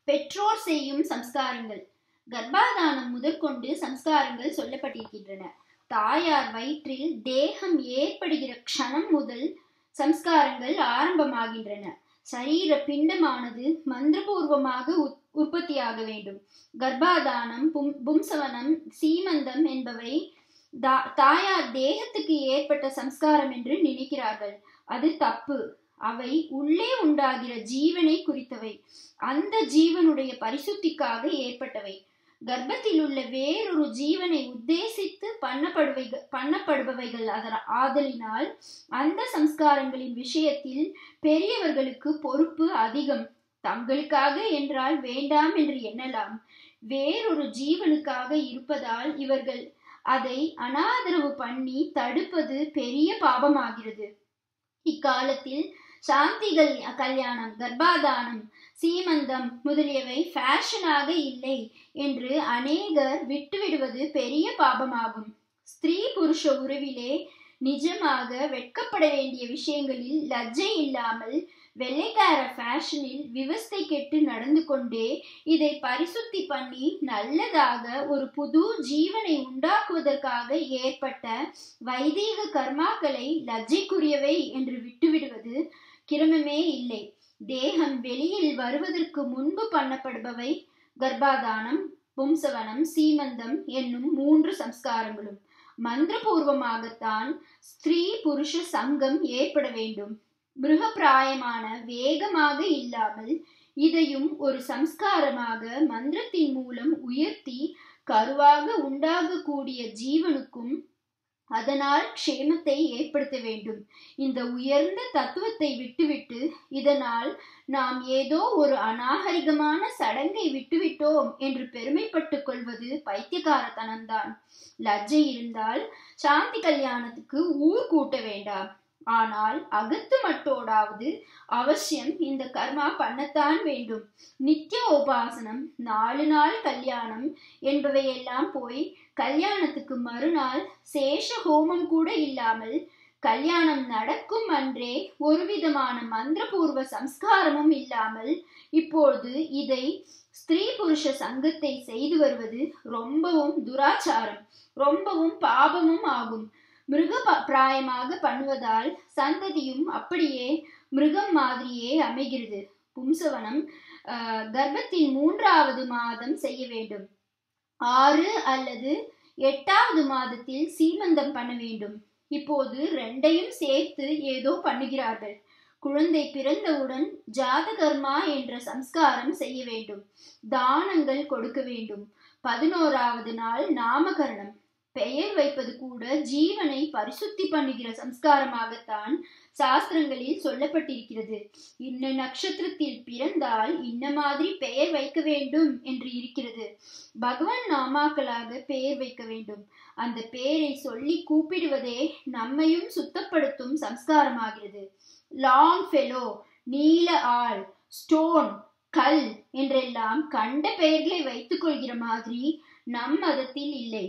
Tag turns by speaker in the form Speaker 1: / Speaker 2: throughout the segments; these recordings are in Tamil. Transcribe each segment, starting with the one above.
Speaker 1: பெற்றோர் செய்யும் சம்ஸ்காரங்கள் கர்ப்பாதானம் முதற்கொண்டு சம்ஸ்காரங்கள் சொல்லப்பட்டிருக்கின்றன தாயார் வயிற்றில் தேகம் ஏற்படுகிற க்ஷணம் முதல் சம்ஸ்காரங்கள் ஆரம்பமாகின்றன சரீர பிண்டமானது மந்திரபூர்வமாக உற்பத்தியாக வேண்டும் கர்ப்பாதானம் பும் பும்சவனம் சீமந்தம் என்பவை தாயார் தேகத்துக்கு ஏற்பட்ட சம்ஸ்காரம் என்று நினைக்கிறார்கள் அது தப்பு அவை உள்ளே உண்டாகிற ஜீவனை குறித்தவை அந்த ஜீவனுடைய பரிசுத்திக்காக ஏற்பட்டவை கர்ப்பத்தில் உள்ள வேறொரு ஜீவனை உத்தேசித்து பண்ணப்படுவை பண்ணப்படுபவைகள் அதன் ஆதலினால் அந்த சம்ஸ்காரங்களின் விஷயத்தில் பெரியவர்களுக்கு பொறுப்பு அதிகம் தங்களுக்காக என்றால் வேண்டாம் என்று எண்ணலாம் வேறொரு ஜீவனுக்காக இருப்பதால் இவர்கள் அதை அனாதரவு பண்ணி தடுப்பது பெரிய பாபமாகிறது இக்காலத்தில் சாந்திகள் கல்யாணம் கர்ப்பாதானம் சீமந்தம் முதலியவை ஃபேஷனாக இல்லை என்று அநேகர் விட்டுவிடுவது பெரிய பாபமாகும் ஸ்திரீ புருஷ உறவிலே நிஜமாக வெட்கப்பட வேண்டிய விஷயங்களில் லஜ்ஜை இல்லாமல் வெள்ளைக்கார ஃபேஷனில் விவஸ்தை கெட்டு நடந்து கொண்டே இதை பரிசுத்தி பண்ணி நல்லதாக ஒரு புது ஜீவனை உண்டாக்குவதற்காக ஏற்பட்ட வைதீக கர்மாக்களை லஜ்ஜைக்குரியவை என்று விட்டுவிடுவது கிரமமே இல்லை தேகம் வெளியில் வருவதற்கு முன்பு பண்ணப்படுபவை கர்ப்பாதானம் பும்சவனம் சீமந்தம் என்னும் மூன்று சம்ஸ்காரங்களும் மந்திரபூர்வமாகத்தான் ஸ்திரீ புருஷ சங்கம் ஏற்பட வேண்டும் மிருகப்பிராயமான வேகமாக இல்லாமல் இதையும் ஒரு சம்ஸ்காரமாக மந்திரத்தின் மூலம் உயர்த்தி கருவாக உண்டாகக்கூடிய ஜீவனுக்கும் அதனால் க்ஷேமத்தை ஏற்படுத்த வேண்டும் இந்த உயர்ந்த தத்துவத்தை விட்டுவிட்டு இதனால் நாம் ஏதோ ஒரு அநாகரிகமான சடங்கை விட்டுவிட்டோம் என்று பெருமைப்பட்டுக் கொள்வது பைத்தியகாரத்தனம்தான் லஜ்ஜை இருந்தால் சாந்தி கல்யாணத்துக்கு ஊர் கூட்ட வேண்டாம் ஆனால் அகத்து மட்டோடாவது அவசியம் இந்த கர்மா பண்ணத்தான் வேண்டும் நித்திய உபாசனம் நாலு நாள் கல்யாணம் என்பவையெல்லாம் போய் கல்யாணத்துக்கு மறுநாள் சேஷ ஹோமம் கூட இல்லாமல் கல்யாணம் நடக்கும் அன்றே ஒரு விதமான மந்திரபூர்வ சம்ஸ்காரமும் இல்லாமல் இப்பொழுது இதை ஸ்திரீ புருஷ சங்கத்தை செய்து வருவது ரொம்பவும் துராச்சாரம் ரொம்பவும் பாபமும் ஆகும் மிருக பிராயமாக பண்ணுவதால் சந்ததியும் அப்படியே மிருகம் மாதிரியே அமைகிறது பும்சவனம் கர்ப்பத்தின் மூன்றாவது மாதம் செய்ய வேண்டும் ஆறு அல்லது எட்டாவது மாதத்தில் சீமந்தம் பண்ண வேண்டும் இப்போது ரெண்டையும் சேர்த்து ஏதோ பண்ணுகிறார்கள் குழந்தை பிறந்தவுடன் ஜாதகர்மா என்ற சம்ஸ்காரம் செய்ய வேண்டும் தானங்கள் கொடுக்க வேண்டும் பதினோராவது நாள் நாமகரணம் பெயர் வைப்பது கூட ஜீவனை பரிசுத்தி பண்ணுகிற சம்ஸ்காரமாகத்தான் சாஸ்திரங்களில் சொல்லப்பட்டிருக்கிறது இன்ன நட்சத்திரத்தில் பிறந்தால் இன்ன மாதிரி பெயர் வைக்க வேண்டும் என்று இருக்கிறது பகவான் நாமாக்களாக பெயர் வைக்க வேண்டும் அந்த பெயரை சொல்லி கூப்பிடுவதே நம்மையும் சுத்தப்படுத்தும் சம்ஸ்காரமாகிறது லாங் ஃபெலோ நீல ஆள் ஸ்டோன் கல் என்றெல்லாம் கண்ட பெயர்களை வைத்துக் கொள்கிற மாதிரி நம் மதத்தில் இல்லை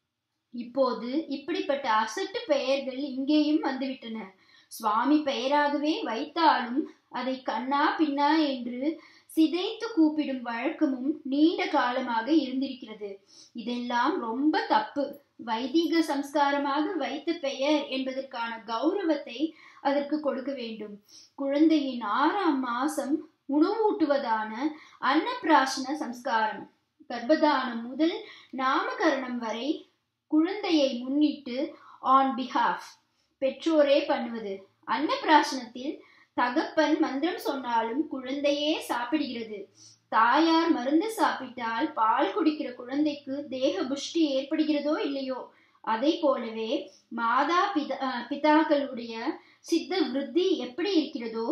Speaker 1: இப்போது இப்படிப்பட்ட அசட்டு பெயர்கள் இங்கேயும் வந்துவிட்டன சுவாமி பெயராகவே வைத்தாலும் அதை கண்ணா பின்னா என்று சிதைத்து கூப்பிடும் வழக்கமும் நீண்ட காலமாக இருந்திருக்கிறது இதெல்லாம் ரொம்ப தப்பு வைதிக சம்ஸ்காரமாக வைத்த பெயர் என்பதற்கான கௌரவத்தை அதற்கு கொடுக்க வேண்டும் குழந்தையின் ஆறாம் மாசம் உணவூட்டுவதான அன்னப்பிராசன சம்ஸ்காரம் கர்ப்பதானம் முதல் நாமகரணம் வரை குழந்தையை முன்னிட்டு ஆன் பிஹாஃப் பெற்றோரே பண்ணுவது அன்னப்பிராசனத்தில் தகப்பன் மந்திரம் சொன்னாலும் குழந்தையே சாப்பிடுகிறது தாயார் மருந்து சாப்பிட்டால் பால் குடிக்கிற குழந்தைக்கு தேக புஷ்டி ஏற்படுகிறதோ இல்லையோ அதை போலவே மாதா பிதா பிதாக்களுடைய சித்த விருத்தி எப்படி இருக்கிறதோ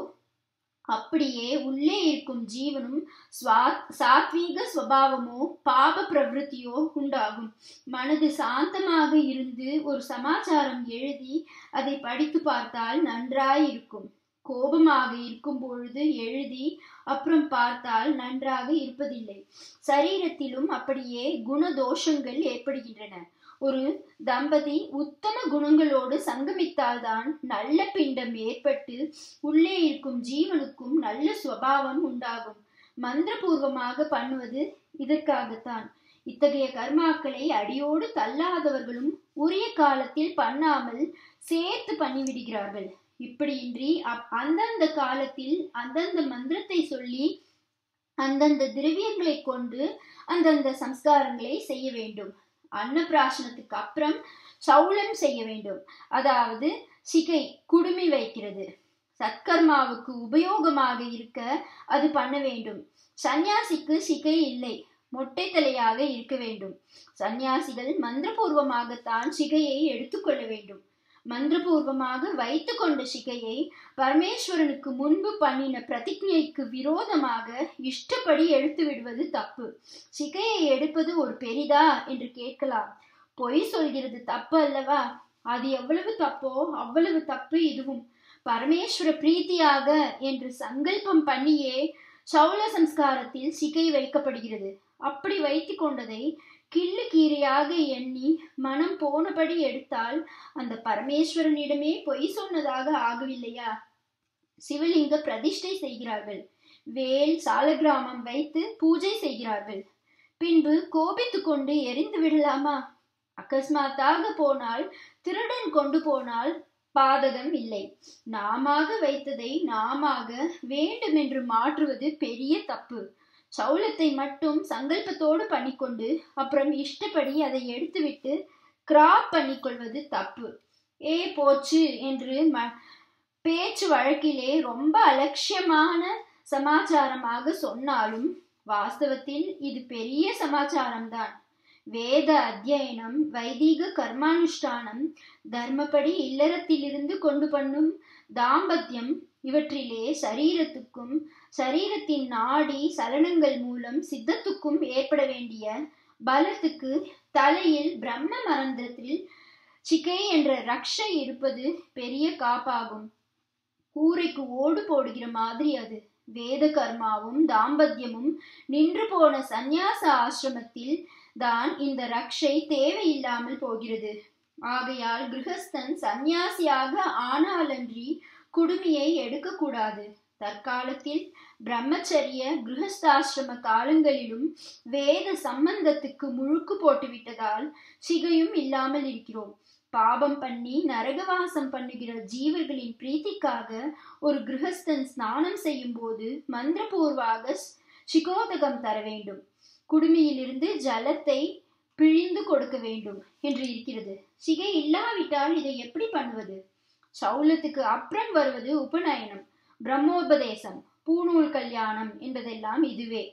Speaker 1: அப்படியே உள்ளே இருக்கும் ஜீவனும் சாத்வீக ஸ்வபாவமோ பாப பிரவருத்தியோ உண்டாகும் மனது சாந்தமாக இருந்து ஒரு சமாச்சாரம் எழுதி அதை படித்து பார்த்தால் நன்றாய் இருக்கும் கோபமாக இருக்கும் பொழுது எழுதி அப்புறம் பார்த்தால் நன்றாக இருப்பதில்லை சரீரத்திலும் அப்படியே குணதோஷங்கள் ஏற்படுகின்றன ஒரு தம்பதி உத்தம குணங்களோடு சங்கமித்தால்தான் நல்ல பிண்டம் ஏற்பட்டு உள்ளே இருக்கும் ஜீவனுக்கும் நல்ல சுவாவம் உண்டாகும் மந்திரபூர்வமாக பண்ணுவது இதற்காகத்தான் இத்தகைய கர்மாக்களை அடியோடு தள்ளாதவர்களும் உரிய காலத்தில் பண்ணாமல் சேர்த்து பண்ணிவிடுகிறார்கள் இப்படியின்றி அந்தந்த காலத்தில் அந்தந்த மந்திரத்தை சொல்லி அந்தந்த திரவியங்களை கொண்டு அந்தந்த சம்ஸ்காரங்களை செய்ய வேண்டும் அன்னப்பிராசனத்துக்கு அப்புறம் சௌளம் செய்ய வேண்டும் அதாவது சிகை குடுமி வைக்கிறது சத்கர்மாவுக்கு உபயோகமாக இருக்க அது பண்ண வேண்டும் சந்நியாசிக்கு சிகை இல்லை மொட்டை தலையாக இருக்க வேண்டும் சந்நியாசிகள் மந்திரபூர்வமாகத்தான் சிகையை எடுத்துக்கொள்ள வேண்டும் மந்திரபூர்வமாக வைத்து கொண்ட சிகையை பரமேஸ்வரனுக்கு முன்பு பண்ணின பிரதிஜைக்கு விரோதமாக இஷ்டப்படி எடுத்து விடுவது தப்பு சிகையை எடுப்பது ஒரு பெரிதா என்று கேட்கலாம் பொய் சொல்கிறது தப்பு அல்லவா அது எவ்வளவு தப்போ அவ்வளவு தப்பு இதுவும் பரமேஸ்வர பிரீத்தியாக என்று சங்கல்பம் பண்ணியே சௌல சம்ஸ்காரத்தில் சிகை வைக்கப்படுகிறது அப்படி வைத்து கொண்டதை கிள்ளு கீரையாக எண்ணி மனம் போனபடி எடுத்தால் அந்த பரமேஸ்வரனிடமே பொய் சொன்னதாக ஆகவில்லையா சிவலிங்க பிரதிஷ்டை செய்கிறார்கள் வேல் சாலகிராமம் வைத்து பூஜை செய்கிறார்கள் பின்பு கோபித்து கொண்டு எரிந்து விடலாமா அகஸ்மாத்தாக போனால் திருடன் கொண்டு போனால் பாதகம் இல்லை நாமாக வைத்ததை நாமாக வேண்டுமென்று மாற்றுவது பெரிய தப்பு சௌலத்தை மட்டும் சங்கல்பத்தோடு பண்ணிக்கொண்டு அப்புறம் இஷ்டப்படி அதை எடுத்துவிட்டு கிராப் பண்ணிக்கொள்வது தப்பு ஏ போச்சு என்று ம பேச்சு வழக்கிலே ரொம்ப அலட்சியமான சமாச்சாரமாக சொன்னாலும் வாஸ்தவத்தில் இது பெரிய சமாச்சாரம்தான் வேத அத்தியனம் வைதீக கர்மானுஷ்டானம் தர்மப்படி இல்லறத்திலிருந்து கொண்டு பண்ணும் தாம்பத்தியம் இவற்றிலே சரீரத்துக்கும் சரீரத்தின் நாடி சலனங்கள் மூலம் சித்தத்துக்கும் ஏற்பட வேண்டிய பலத்துக்கு தலையில் பிரம்ம மரந்தத்தில் சிகை என்ற ரக்ஷை இருப்பது பெரிய காப்பாகும் கூரைக்கு ஓடு போடுகிற மாதிரி அது வேத கர்மாவும் தாம்பத்தியமும் நின்று போன சந்நியாச ஆசிரமத்தில் தான் இந்த ரக்ஷை தேவையில்லாமல் போகிறது ஆகையால் கிரகஸ்தன் சந்நியாசியாக ஆனாலன்றி குடுமியை எடுக்கக்கூடாது தற்காலத்தில் பிரம்மச்சரிய கிரகஸ்தாசிரம காலங்களிலும் வேத சம்பந்தத்துக்கு முழுக்கு போட்டு விட்டதால் சிகையும் இல்லாமல் இருக்கிறோம் பாபம் பண்ணி நரகவாசம் பண்ணுகிற ஜீவர்களின் பிரீத்திக்காக ஒரு கிரகஸ்தன் ஸ்நானம் செய்யும் போது மந்திரபூர்வாக சிகோதகம் தர வேண்டும் குடுமியிலிருந்து ஜலத்தை பிழிந்து கொடுக்க வேண்டும் என்று இருக்கிறது சிகை இல்லாவிட்டால் இதை எப்படி பண்ணுவது சௌலத்துக்கு அப்புறம் வருவது உபநயனம் பிரம்மோபதேசம் பூநூல் கல்யாணம் என்பதெல்லாம் இதுவே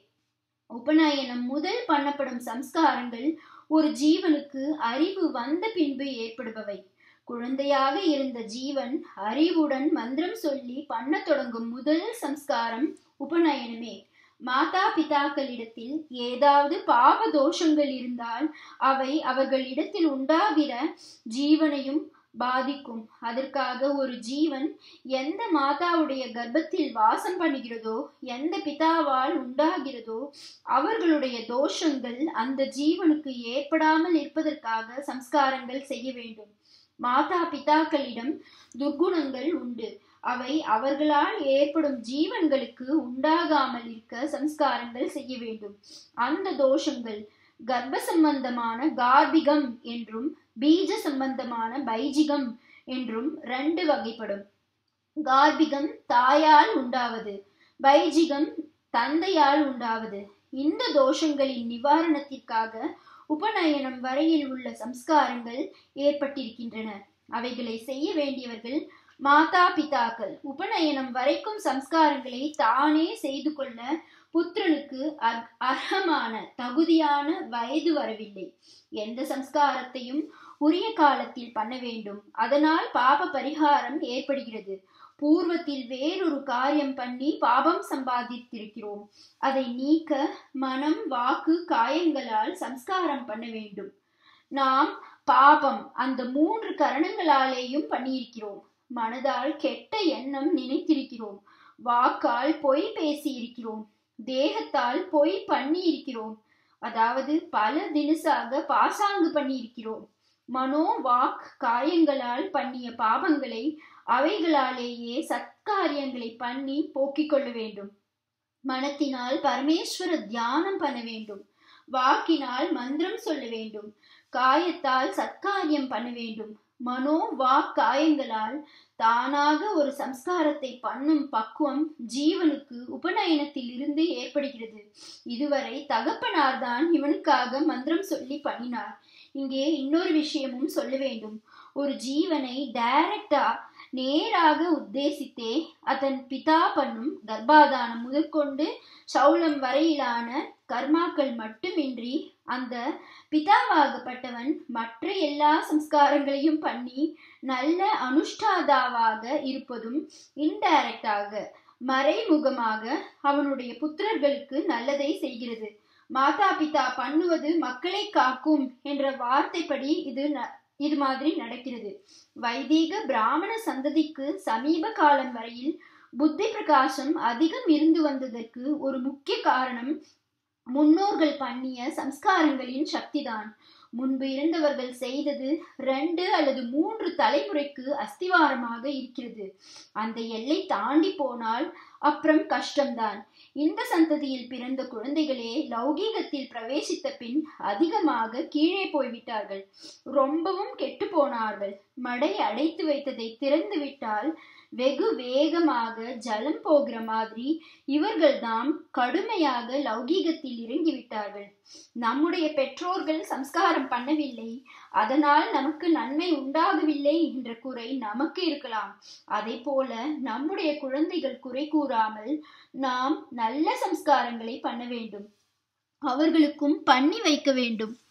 Speaker 1: உபநயனம் முதல் பண்ணப்படும் சம்ஸ்காரங்கள் ஒரு ஜீவனுக்கு அறிவு வந்த பின்பு ஏற்படுபவை குழந்தையாக இருந்த ஜீவன் அறிவுடன் மந்திரம் சொல்லி பண்ண தொடங்கும் முதல் சம்ஸ்காரம் உபநயனமே மாதா பிதாக்களிடத்தில் ஏதாவது பாவ தோஷங்கள் இருந்தால் அவை அவர்களிடத்தில் உண்டாகிற ஜீவனையும் பாதிக்கும் அதற்காக ஒரு ஜீவன் எந்த மாதாவுடைய கர்ப்பத்தில் வாசம் பண்ணுகிறதோ எந்த பிதாவால் உண்டாகிறதோ அவர்களுடைய தோஷங்கள் அந்த ஜீவனுக்கு ஏற்படாமல் இருப்பதற்காக சம்ஸ்காரங்கள் செய்ய வேண்டும் மாதா பிதாக்களிடம் துர்குணங்கள் உண்டு அவை அவர்களால் ஏற்படும் ஜீவன்களுக்கு உண்டாகாமல் இருக்க சம்ஸ்காரங்கள் செய்ய வேண்டும் அந்த தோஷங்கள் கர்ப்ப சம்பந்தமான கார்பிகம் என்றும் பீஜ சம்பந்தமான பைஜிகம் என்றும் ரெண்டு வகைப்படும் கார்பிகம் தாயால் உண்டாவது பைஜிகம் தந்தையால் உண்டாவது இந்த தோஷங்களின் நிவாரணத்திற்காக உபநயனம் வரையில் உள்ள சம்ஸ்காரங்கள் ஏற்பட்டிருக்கின்றன அவைகளை செய்ய வேண்டியவர்கள் மாதா பிதாக்கள் உபநயனம் வரைக்கும் சம்ஸ்காரங்களை தானே செய்து கொள்ள புத்திரனுக்கு அர்ஹமான தகுதியான வயது வரவில்லை எந்த சம்ஸ்காரத்தையும் உரிய காலத்தில் பண்ண வேண்டும் அதனால் பாப பரிகாரம் ஏற்படுகிறது பூர்வத்தில் வேறொரு காரியம் பண்ணி பாபம் சம்பாதித்திருக்கிறோம் அதை நீக்க மனம் வாக்கு காயங்களால் சம்ஸ்காரம் பண்ண வேண்டும் நாம் பாபம் அந்த மூன்று கரணங்களாலேயும் பண்ணியிருக்கிறோம் மனதால் கெட்ட எண்ணம் நினைத்திருக்கிறோம் வாக்கால் பொய் பேசி இருக்கிறோம் தேகத்தால் பொய் பண்ணி இருக்கிறோம் அதாவது பல தினசாக பாசாங்கு பண்ணி இருக்கிறோம் மனோ வாக் காயங்களால் பண்ணிய பாவங்களை அவைகளாலேயே சத்காரியங்களை பண்ணி போக்கிக் கொள்ள வேண்டும் மனத்தினால் பரமேஸ்வர தியானம் பண்ண வேண்டும் வாக்கினால் மந்திரம் சொல்ல வேண்டும் காயத்தால் சத்காரியம் பண்ண வேண்டும் மனோ வாக் காயங்களால் தானாக ஒரு சம்ஸ்காரத்தை பண்ணும் பக்குவம் ஜீவனுக்கு உபநயனத்தில் இருந்து ஏற்படுகிறது இதுவரை தகப்பனார்தான் இவனுக்காக மந்திரம் சொல்லி பண்ணினார் இங்கே இன்னொரு விஷயமும் சொல்ல வேண்டும் ஒரு ஜீவனை டைரக்டா நேராக உத்தேசித்தே அதன் பிதா பண்ணும் கர்ப்பாதானம் முதற்கொண்டு சௌலம் வரையிலான கர்மாக்கள் மட்டுமின்றி அந்த பிதாவாகப்பட்டவன் மற்ற எல்லா சம்ஸ்காரங்களையும் பண்ணி நல்ல அனுஷ்டாதாவாக இருப்பதும் இன்டைரக்டாக மறைமுகமாக அவனுடைய புத்திரர்களுக்கு நல்லதை செய்கிறது மாதா பிதா பண்ணுவது மக்களை காக்கும் என்ற வார்த்தைப்படி இது இது மாதிரி நடக்கிறது வைதீக பிராமண சந்ததிக்கு சமீப காலம் வரையில் புத்தி பிரகாசம் அதிகம் இருந்து வந்ததற்கு ஒரு முக்கிய காரணம் முன்னோர்கள் பண்ணிய சம்ஸ்காரங்களின் சக்திதான் முன்பு இருந்தவர்கள் செய்தது ரெண்டு அல்லது மூன்று தலைமுறைக்கு அஸ்திவாரமாக இருக்கிறது அந்த எல்லை தாண்டி போனால் அப்புறம் கஷ்டம்தான் இந்த சந்ததியில் பிறந்த குழந்தைகளே லௌகீகத்தில் பிரவேசித்த பின் அதிகமாக கீழே போய்விட்டார்கள் ரொம்பவும் கெட்டு போனார்கள் மடை அடைத்து வைத்ததை திறந்து விட்டால் வெகு வேகமாக ஜலம் போகிற மாதிரி இவர்கள்தாம் கடுமையாக லௌகீகத்தில் இறங்கிவிட்டார்கள் நம்முடைய பெற்றோர்கள் சம்ஸ்காரம் பண்ணவில்லை அதனால் நமக்கு நன்மை உண்டாகவில்லை என்ற குறை நமக்கு இருக்கலாம் அதை போல நம்முடைய குழந்தைகள் குறை கூறாமல் நாம் நல்ல சம்ஸ்காரங்களை பண்ண வேண்டும் அவர்களுக்கும் பண்ணி வைக்க வேண்டும்